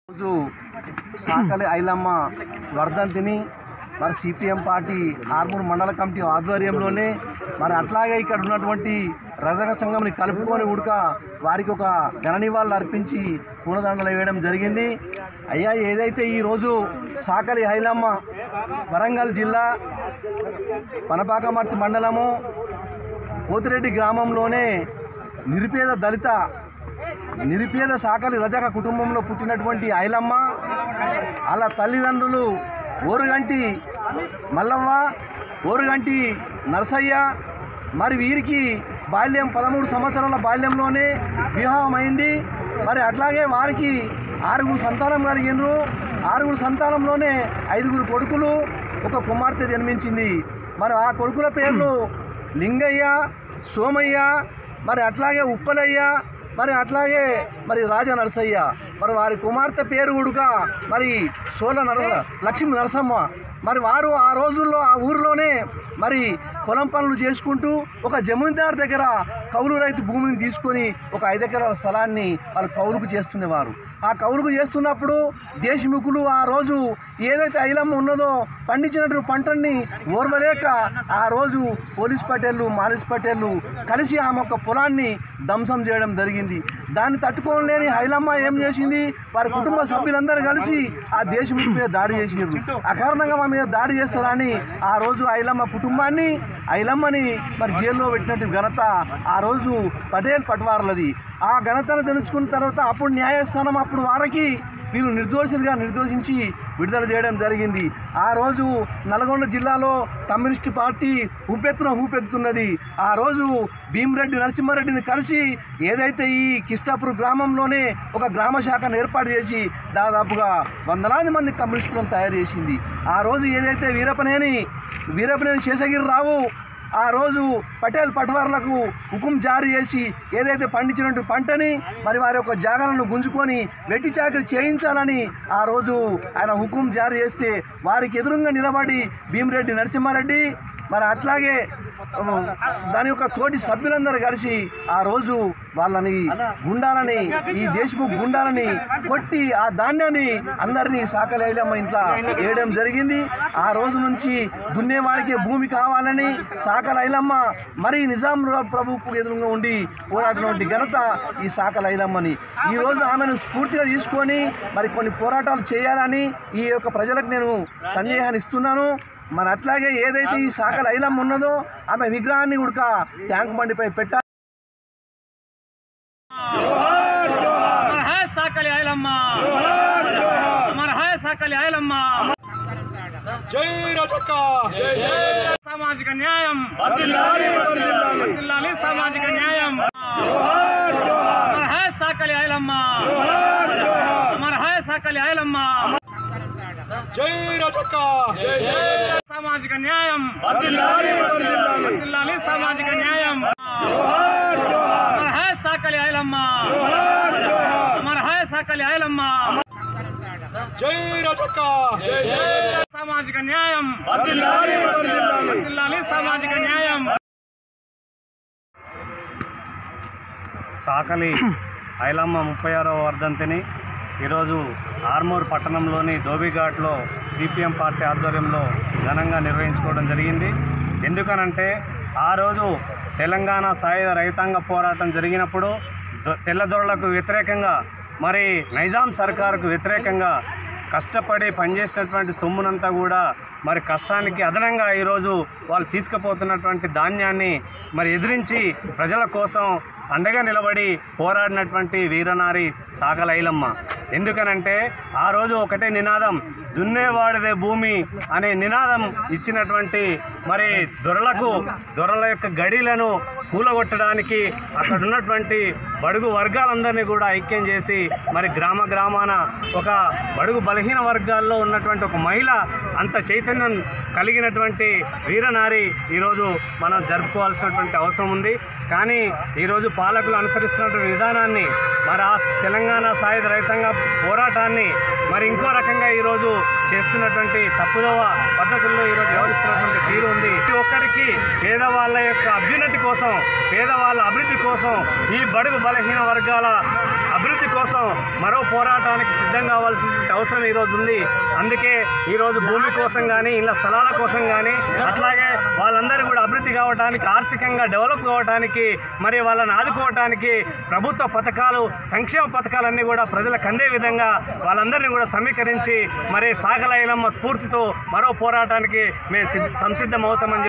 రోజు సాకలి ఐలమ్మ వర్ధంతిని మరి సిపిఎం పార్టీ ఆర్మూర్ మండల కమిటీ ఆధ్వర్యంలోనే మరి అట్లాగే ఇక్కడ ఉన్నటువంటి రజక సంఘంని కలుపుకొని ఉడక వారికి ఒక ఘన నివాళులు అర్పించి పూలదండలు వేయడం జరిగింది అయ్యా ఏదైతే ఈరోజు సాకలి ఐలమ్మ వరంగల్ జిల్లా పనపాకమర్తి మండలము పోతిరెడ్డి గ్రామంలోనే నిరుపేద దళిత నిరుపేద సాకలి రజక కుటుంబంలో పుట్టినటువంటి ఐలమ్మ వాళ్ళ తల్లిదండ్రులు ఓరుగంటి మల్లవ్వ ఓరుగంటి నరసయ్య మరి వీరికి బాల్యం పదమూడు సంవత్సరాల బాల్యంలోనే వివాహం అయింది మరి అట్లాగే వారికి ఆరుగురు సంతానం కలిగినరు ఆరుగురు సంతానంలోనే ఐదుగురు కొడుకులు ఒక కుమార్తె జన్మించింది మరి ఆ కొడుకుల పేర్లు లింగయ్య సోమయ్య మరి అట్లాగే ఉప్పలయ్య మరి అట్లాగే మరి రాజా నరసయ్య మరి వారి కుమార్తె పేరు ఉడుక మరి సోల నర లక్ష్మీ నరసమ్మ మరి వారు ఆ రోజుల్లో ఆ ఊరిలోనే మరి పొలం పనులు చేసుకుంటూ ఒక జమీందార్ దగ్గర కౌలు రైతు భూమిని తీసుకొని ఒక ఐదు ఎకరాల స్థలాన్ని వాళ్ళు కౌలుకు చేస్తుండేవారు ఆ కౌలుకు చేస్తున్నప్పుడు దేశముఖులు ఆ రోజు ఏదైతే ఐలమ్మ ఉన్నదో పండించినటువంటి పంటని ఓర్వలేక ఆ రోజు పోలీస్ పటేళ్ళు మాలిస్ పటేళ్ళు కలిసి ఆమె ఒక పొలాన్ని ధ్వంసం చేయడం జరిగింది దాన్ని తట్టుకోలేని ఐలమ్మ ఏం చేసింది వారి కుటుంబ సభ్యులందరూ కలిసి ఆ దేశముఖి మీద దాడి చేసిండ్రు అకారణంగా మా మీద దాడి చేస్తారని ఆ రోజు ఐలమ్మ కుటుంబాన్ని ఐలమ్మని మరి జైల్లో పెట్టినట్టు ఘనత ఆ రోజు పటేల్ పట్వార్లది ఆ ఘనతను తెలుసుకున్న తర్వాత అప్పుడు న్యాయస్థానం అప్పుడు వారికి వీళ్ళు నిర్దోషులుగా నిర్దోషించి విడుదల చేయడం జరిగింది ఆ రోజు నల్గొండ జిల్లాలో కమ్యూనిస్టు పార్టీ ఊపెత్తున ఊపెత్తుతున్నది ఆ రోజు భీమరెడ్డి నరసింహారెడ్డిని కలిసి ఏదైతే ఈ కిష్టాపూర్ గ్రామంలోనే ఒక గ్రామ శాఖను ఏర్పాటు చేసి దాదాపుగా వందలాది మంది కమ్యూనిస్టులను తయారు చేసింది ఆ రోజు ఏదైతే వీరపనేని వీరపనేని శేషగిరిరావు ఆ రోజు పటేల్ పట్వార్లకు హుకుం జారీ చేసి ఏదైతే పండించినటువంటి పంటని మరి వారి యొక్క జాగాలను గుంజుకొని వెట్టి చాకరి చేయించాలని ఆ రోజు ఆయన హుకుం జారీ చేస్తే వారికి ఎదురుగా నిలబడి భీమిరెడ్డి నరసింహారెడ్డి మరి అట్లాగే ఆ, దాని యొక్క తోటి సభ్యులందరూ కలిసి ఆ రోజు వాళ్ళని గుండాలని ఈ దేశముఖ్ గుండాలని కొట్టి ఆ ధాన్యాన్ని అందరినీ సాకలేలమ్మ ఇంట్లో వేయడం జరిగింది ఆ రోజు నుంచి దున్నేవాడికి భూమి కావాలని సాకలైలమ్మ మరి నిజాం ప్రభువుకు ఎదురుగా ఉండి పోరాడినటువంటి ఘనత ఈ సాకలైలమ్మని ఈ రోజు ఆమెను స్ఫూర్తిగా తీసుకొని మరి కొన్ని పోరాటాలు చేయాలని ఈ యొక్క ప్రజలకు నేను సందేహాన్ని ఇస్తున్నాను మరి అట్లాగే ఏదైతే ఈ శాఖల ఐలమ్మ ఉన్నదో ఆమె విగ్రహాన్ని ఉడక ట్యాంక్ బండిపై పెట్టాలి అమర్ హై సాకలి ఐలమ్మ అమర్ హై సాకలి ఐలమ్మ జై రజక సామాజిక న్యాయం వర్ధిల్లాలి సామాజిక న్యాయం అమర్ హై సాకలి ఐలమ్మ అమర్ హై సాకలి ఐలమ్మ జై రజక సామాజిక న్యాయం వర్ధిల్లాలి సామాజిక న్యాయం అమర్ హై సాకలి ఐలమ్మ అమర్ హై సాకలి ఐలమ్మ జై రజక సామాజిక న్యాయం వర్ధిల్లాలి సామాజిక న్యాయం సాకలి ఐలమ్మ ముప్పై ఆరవ వర్ధంతిని ఈరోజు ఆర్మూర్ పట్టణంలోని ధోబిఘాట్లో సిపిఎం పార్టీ ఆధ్వర్యంలో ఘనంగా నిర్వహించుకోవడం జరిగింది ఎందుకనంటే ఆ రోజు తెలంగాణ సాయుధ రైతాంగ పోరాటం జరిగినప్పుడు దొ- తెల్లదొరలకు వ్యతిరేకంగా మరి నైజాం సర్కారుకు వ్యతిరేకంగా కష్టపడి పనిచేసినటువంటి సొమ్మునంతా కూడా మరి కష్టానికి అదనంగా ఈరోజు వాళ్ళు తీసుకుపోతున్నటువంటి ధాన్యాన్ని మరి ఎదిరించి ప్రజల కోసం అండగా నిలబడి పోరాడినటువంటి వీరనారి సాగలైలమ్మ ఎందుకనంటే ఆ రోజు ఒకటే నినాదం దున్నేవాడిదే భూమి అనే నినాదం ఇచ్చినటువంటి మరి దొరలకు దొరల యొక్క గడిలను కూలగొట్టడానికి అక్కడ ఉన్నటువంటి బడుగు వర్గాలందరినీ కూడా ఐక్యం చేసి మరి గ్రామ గ్రామాన ఒక బడుగు బలహీన వర్గాల్లో ఉన్నటువంటి ఒక మహిళ అంత చైతన్యం కలిగినటువంటి వీరనారి ఈరోజు మనం జరుపుకోవాల్సినటువంటి అవసరం ఉంది కానీ ఈరోజు పాలకులు అనుసరిస్తున్నటువంటి విధానాన్ని మరి ఆ తెలంగాణ సాయుధ రైతాంగ పోరాటాన్ని మరి ఇంకో రకంగా ఈరోజు చేస్తున్నటువంటి తప్పుదోవ పద్ధతుల్లో ఈరోజు వ్యవహరిస్తున్నటువంటి తీరు ఉంది ప్రతి ఒక్కరికి పేదవాళ్ళ యొక్క అభ్యున్నతి కోసం పేదవాళ్ళ అభివృద్ధి కోసం ఈ బడుగు బలహీన వర్గాల అభివృద్ధి కోసం మరో పోరాటానికి సిద్ధం కావాల్సిన అవసరం ఈరోజు ఉంది అందుకే ఈరోజు భూమి కోసం కానీ ఇళ్ళ స్థలాల కోసం కానీ అట్లాగే వాళ్ళందరూ కూడా అభివృద్ధి కావడానికి ఆర్థికంగా డెవలప్ కావడానికి మరి వాళ్ళని ఆదుకోవడానికి ప్రభుత్వ పథకాలు సంక్షేమ పథకాలన్నీ కూడా ప్రజలకు అందే విధంగా వాళ్ళందరినీ కూడా సమీకరించి మరి సాగలైనమ్మ స్ఫూర్తితో మరో పోరాటానికి మేము సిద్ధ- సంసిద్ధం అవుతామని చెప్పి